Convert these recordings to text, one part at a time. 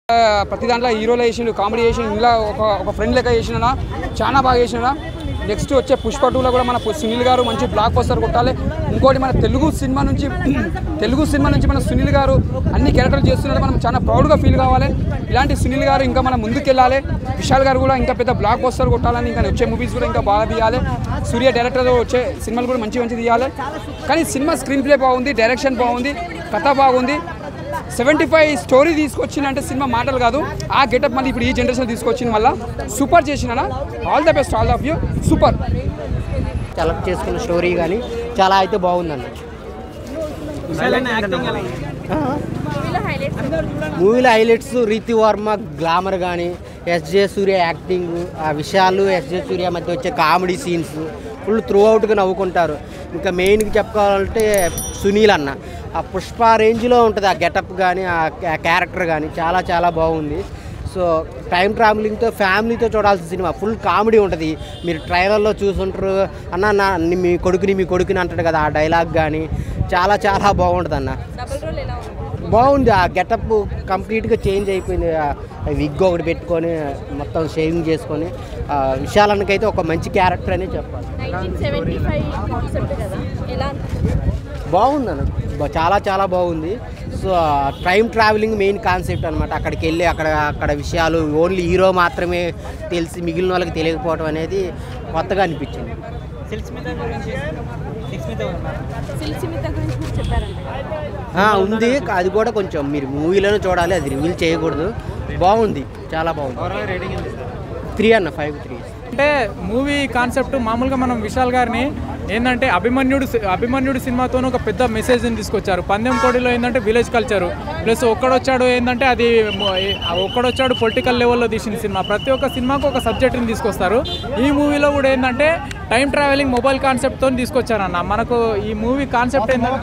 ఆ, ప్రతి దాంట్లో హీరోలో చేసిండు కామెడీ చేసిండు ఇలా ఒక ఒక ఫ్రెండ్ లెక్క చేసిన చాలా బాగా చేసిన నెక్స్ట్ వచ్చే పుష్ప టూలో కూడా మన పు- సునీల్ గారు మంచి బ్లాక్ పోస్టర్ కొట్టాలి ఇంకోటి మన తెలుగు సినిమా నుంచి తెలుగు సినిమా నుంచి మన సునీల్ గారు అన్ని క్యారెక్టర్లు చేస్తున్నట్టు మనం చాలా ప్రౌడ్గా ఫీల్ కావాలి ఇలాంటి సునీల్ గారు ఇంకా మనం ముందుకెళ్ళాలి విశాల్ గారు కూడా ఇంకా పెద్ద బ్లాక్ పోస్టర్ కొట్టాలని ఇంకా వచ్చే మూవీస్ కూడా ఇంకా బాగా తీయాలి సూర్య డైరెక్టర్ వచ్చే సినిమాలు కూడా మంచి మంచి తీయాలి కానీ సినిమా స్క్రీన్ ప్లే బాగుంది డైరెక్షన్ బాగుంది కథ బాగుంది సెవెంటీ ఫైవ్ స్టోరీ తీసుకొచ్చిందంటే సినిమా మాటలు కాదు ఆ గెటప్ మళ్ళీ ఇప్పుడు ఈ జనరేషన్ తీసుకొచ్చింది వల్ల సూపర్ చేసిన all the best all of you super select చేసుకున్న స్టోరీ కానీ చాలా అయితే బాగుందండి మూవీలో హైలైట్స్ రీతి వర్మ గ్లామర్ కానీ ఎస్జే సూర్య యాక్టింగ్ ఆ విషయాలు ఎస్జే సూర్య మధ్య వచ్చే కామెడీ సీన్స్ ఫుల్ త్రూ అవుట్గా నవ్వుకుంటారు ఇంకా మెయిన్గా చెప్పుకోవాలంటే సునీల్ అన్న ఆ పుష్ప రేంజ్లో ఉంటుంది ఆ గెటప్ కానీ ఆ క్యారెక్టర్ కానీ చాలా చాలా బాగుంది సో టైం ట్రావెలింగ్తో ఫ్యామిలీతో చూడాల్సిన సినిమా ఫుల్ కామెడీ ఉంటుంది మీరు ట్రైలర్లో చూసుంటారు అన్న నా ని- మీ కొడుకుని మీ కొడుకుని అంటాడు కదా ఆ డైలాగ్ కానీ చాలా చాలా బాగుంటుంది అన్న బాగుంది ఆ గెటప్ కంప్లీట్గా చేంజ్ అయిపోయింది ఆ విగ్ ఒకటి పెట్టుకొని మొత్తం షేవింగ్ చేసుకొని ఆ విశాలన్నకైతే ఒక మంచి క్యారెక్టర్ అనే చెప్పాలి నైన్టీన్ సెవెంటీ ఫైవ్ కాన్సెప్ట్ కదా ఎలా బాగుంది అన్న బా- చాలా చాలా బాగుంది so time travelling main concept అనమాట అక్కడికి వెళ్ళి అక్కడ అక్కడ విషయాలు ఓన్లీ హీరో మాత్రమే తెలిసి మిగిలిన వాళ్ళకి తెలియకపోవడం అనేది కొత్తగా అనిపించింది సిల్సిమిత గురించి కూడా చెప్పారంట ఆ, ఉంది అది కూడా కొంచెం మీరు మూవీలోనే చూడాలి అది రివీల్ చేయకూడదు బాగుంది చాలా బాగుంది త్రీ అన్న ఫైవ్ త్రీ అంటే మూవీ కాన్సెప్ట్ మామూలుగా మనం విశాల్ గారిని ఏంటంటే అభిమన్యుడు సి- అభిమన్యుడు సినిమాతో ఒక పెద్ద మెసేజ్ని తీసుకొచ్చారు పందెం కోడిలో ఏంటంటే విలేజ్ కల్చరు ప్లస్ ఒక్కడొచ్చాడు ఏంటంటే అది మ- ఏ- ఆ ఒక్కడొచ్చాడు పొలిటికల్ లెవెల్లో తీసిన సినిమా ప్రతి ఒక్క సినిమాకు ఒక సబ్జెక్ట్ని తీసుకొస్తారు ఈ మూవీలో కూడా ఏంటంటే టైం ట్రావెలింగ్ మొబైల్ కాన్సెప్ట్తో తీసుకొచ్చారన్న మనకు ఈ మూవీ కాన్సెప్ట్ ఏంటంటే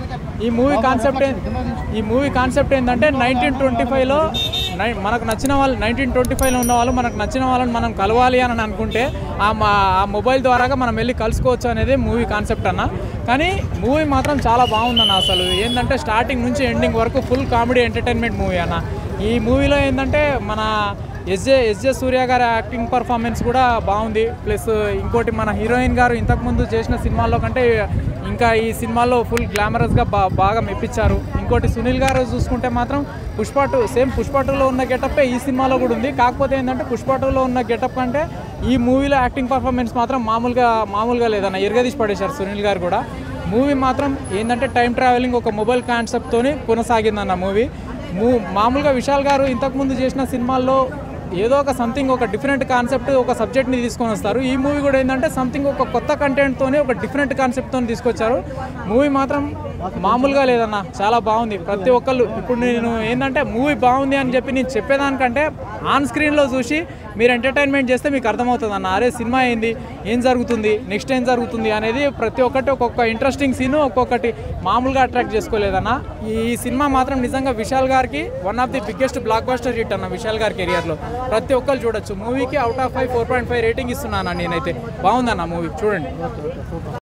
ఈ మూవీ కాన్సెప్ట్ ఏ- ఈ మూవీ కాన్సెప్ట్ ఏంటంటే నైన్టీన్ ట్వంటీ ఫైవ్లో నై మనకు నచ్చిన వాళ్ళు నైన్టీన్ ట్వంటీ ఫైవ్లో ఉన్న వాళ్ళు మనకు నచ్చిన వాళ్ళని మనం కలవాలి అని అనుకుంటే ఆ మా ఆ మొబైల్ ద్వారాగా మనం వెళ్ళి కలుసుకోవచ్చు అనేది మూవీ కాన్సెప్ట్ అన్న కానీ మూవీ మాత్రం చాలా బాగుందన్న అసలు ఏంటంటే స్టార్టింగ్ నుంచి ఎండింగ్ వరకు ఫుల్ కామెడీ ఎంటర్టైన్మెంట్ మూవీ అన్న ఈ మూవీలో ఏంటంటే మన ఎస్జే ఎస్జే సూర్య గారి యాక్టింగ్ పర్ఫార్మెన్స్ కూడా బాగుంది ప్లస్ ఇంకోటి మన హీరోయిన్ గారు ఇంతకుముందు చేసిన సినిమాల్లో కంటే ఇంకా ఈ సినిమాలో ఫుల్ గ్లామరస్గా బా బాగా మెప్పించారు ఇంకోటి సునీల్ గారు చూసుకుంటే మాత్రం పుష్ప టూ సేమ్ పుష్ప టూలో ఉన్న గెటప్పే ఈ సినిమాలో కూడా ఉంది కాకపోతే ఏంటంటే పుష్ప టూలో ఉన్న గెటప్ కంటే ఈ మూవీలో యాక్టింగ్ పర్ఫార్మెన్స్ మాత్రం మామూలుగా మామూలుగా లేదన్న ఎరగదీసి పడేశారు సునీల్ గారు కూడా మూవీ మాత్రం ఏంటంటే టైం ట్రావెలింగ్ ఒక మొబైల్ కాన్సెప్ట్తోని కొనసాగిందన్న మూవీ మూ మామూలుగా విశాల్ గారు ఇంతకుముందు చేసిన సినిమాల్లో ఏదో ఒక సంథింగ్ ఒక డిఫరెంట్ కాన్సెప్ట్ ఒక సబ్జెక్ట్ని తీసుకొని వస్తారు ఈ మూవీ కూడా ఏంటంటే సంథింగ్ ఒక కొత్త కంటెంట్తోని ఒక డిఫరెంట్ కాన్సెప్ట్తో తీసుకొచ్చారు మూవీ మాత్రం మామూలుగా లేదన్న చాలా బాగుంది ప్రతి ఒక్కళ్ళు ఇప్పుడు నేను ఏంటంటే మూవీ బాగుంది అని చెప్పి నేను చెప్పేదానికంటే ఆన్ స్క్రీన్లో చూసి మీరు ఎంటర్టైన్మెంట్ చేస్తే మీకు అర్థమవుతుంది అన్న అరే సినిమా ఏంది ఏం జరుగుతుంది నెక్స్ట్ ఏం జరుగుతుంది అనేది ప్రతి ఒక్కటి ఒక్కొక్క ఇంట్రెస్టింగ్ సీన్ ఒక్కొక్కటి మామూలుగా అట్రాక్ట్ చేసుకోలేదన్న ఈ సినిమా మాత్రం నిజంగా విశాల్ గారికి one of the biggest blockbuster hit అన్న విశాల్ గారి కెరియర్లో ప్రతి ఒక్కరు చూడొచ్చు మూవీకి out of five four point five rating ఇస్తున్నాను నేనైతే బాగుందన్న మూవీ చూడండి